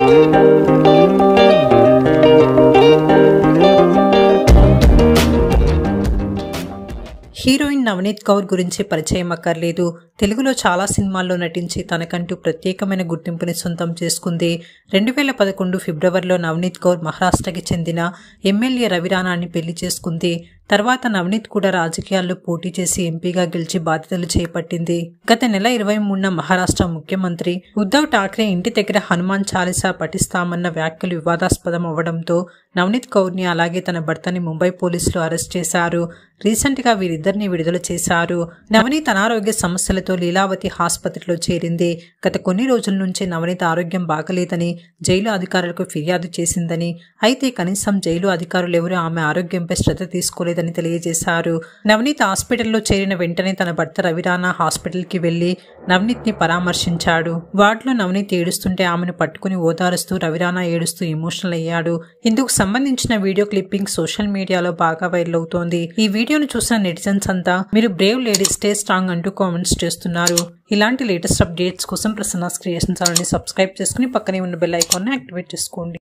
heroine Navneet Kaur గురించి పరిచయం అక్కర్లేదు తెలుగులో చాలా సినిమాల్లో నటించి తనకంటూ ప్రత్యేకమైన గుర్తింపుని సొంతం చేసుకుంది రెండు వేల పదకొండు ఫిబ్రవరిలో నవనీత్ కౌర్ మహారాష్ట్రకి చెందిన ఎమ్మెల్యే రవిరానాని పెళ్లి చేసుకుంది తర్వాత నవనీత్ కూడా రాజకీయాల్లో పోటీ చేసి ఎంపీగా గెలిచి బాధ్యతలు చేపట్టింది గత నెల ఇరవై మూడున మహారాష్ట్ర ముఖ్యమంత్రి ఉద్ధవ్ ఠాక్రే ఇంటి దగ్గర హనుమాన్ చాలీసా పఠిస్తామన్న వ్యాఖ్యలు వివాదాస్పదం అవ్వడంతో నవనీత్ కౌర్ని అలాగే తన భర్తని ముంబై పోలీసులు అరెస్ట్ చేశారు రీసెంట్ గా వీరిద్దరిని విడుదల చేశారు నవనీత్ అనారోగ్య సమస్యలతో లీలావతి ఆసుపత్రిలో చేరింది గత కొన్ని రోజుల నుంచి నవనీత్ ఆరోగ్యం బాగలేదని జైలు అధికారులకు ఫిర్యాదు చేసిందని అయితే కనీసం జైలు అధికారులు ఎవరూ ఆమె ఆరోగ్యంపై శ్రద్ధ తీసుకోలేదని తెలియజేశారు నవనీత్ హాస్పిటల్లో చేరిన వెంటనే తన భర్త రవిరానా హాస్పిటల్కి వెళ్లి నవనీత్ ని పరామర్శించాడు వార్డులో నవనీత్ ఏడుస్తుంటే ఆమెను పట్టుకుని ఓదారుస్తూ రవిరానా ఏడుస్తూ ఎమోషనల్ అయ్యాడు ఇందుకు సంబంధించిన వీడియో క్లిప్పింగ్ సోషల్ మీడియాలో బాగా వైరల్ అవుతోంది ఈ వీడియోను చూసిన నెటిజన్స్ అంతా మీరు బ్రేవ్ లేడీ స్టే స్ట్రాంగ్ అంటూ కామెంట్స్ చేస్తున్నారు ఇలాంటి లేటెస్ట్ అప్డేట్స్ కోసం ప్రసన్నాస్ క్రియేషన్స్ ఛానల్ని సబ్స్క్రైబ్ చేసుకుని పక్కనే ఉన్న బెల్ ఐకాన్ని యాక్టివేట్ చేసుకోండి